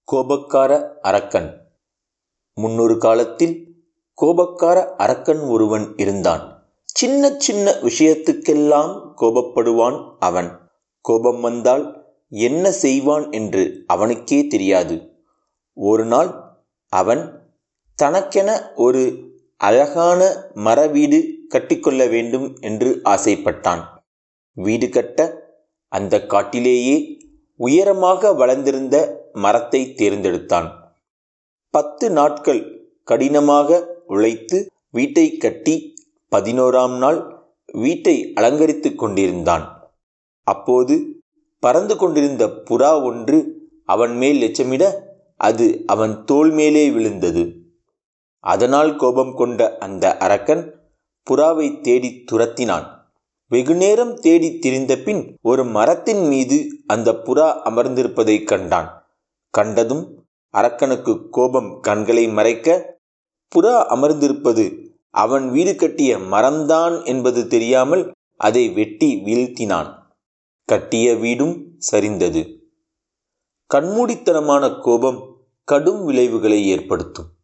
கோபக்கார அரக்கன் முன்னொரு காலத்தில் கோபக்கார அரக்கன் ஒருவன் இருந்தான் சின்ன சின்ன விஷயத்துக்கெல்லாம் கோபப்படுவான் அவன் கோபம் வந்தால் என்ன செய்வான் என்று அவனுக்கே தெரியாது ஒரு நாள் அவன் தனக்கென ஒரு அழகான மர வீடு கட்டிக்கொள்ள வேண்டும் என்று ஆசைப்பட்டான் வீடு கட்ட அந்த காட்டிலேயே உயரமாக வளர்ந்திருந்த மரத்தை தேர்ந்தெடுத்தான் பத்து நாட்கள் கடினமாக உழைத்து வீட்டை கட்டி பதினோராம் நாள் வீட்டை அலங்கரித்து கொண்டிருந்தான் அப்போது பறந்து கொண்டிருந்த புறா ஒன்று அவன் மேல் எச்சமிட அது அவன் தோள் மேலே விழுந்தது அதனால் கோபம் கொண்ட அந்த அரக்கன் புறாவை தேடி துரத்தினான் வெகுநேரம் தேடி திரிந்த பின் ஒரு மரத்தின் மீது அந்த புறா அமர்ந்திருப்பதைக் கண்டான் கண்டதும் அரக்கனுக்கு கோபம் கண்களை மறைக்க புறா அமர்ந்திருப்பது அவன் வீடு கட்டிய மரம்தான் என்பது தெரியாமல் அதை வெட்டி வீழ்த்தினான் கட்டிய வீடும் சரிந்தது கண்மூடித்தனமான கோபம் கடும் விளைவுகளை ஏற்படுத்தும்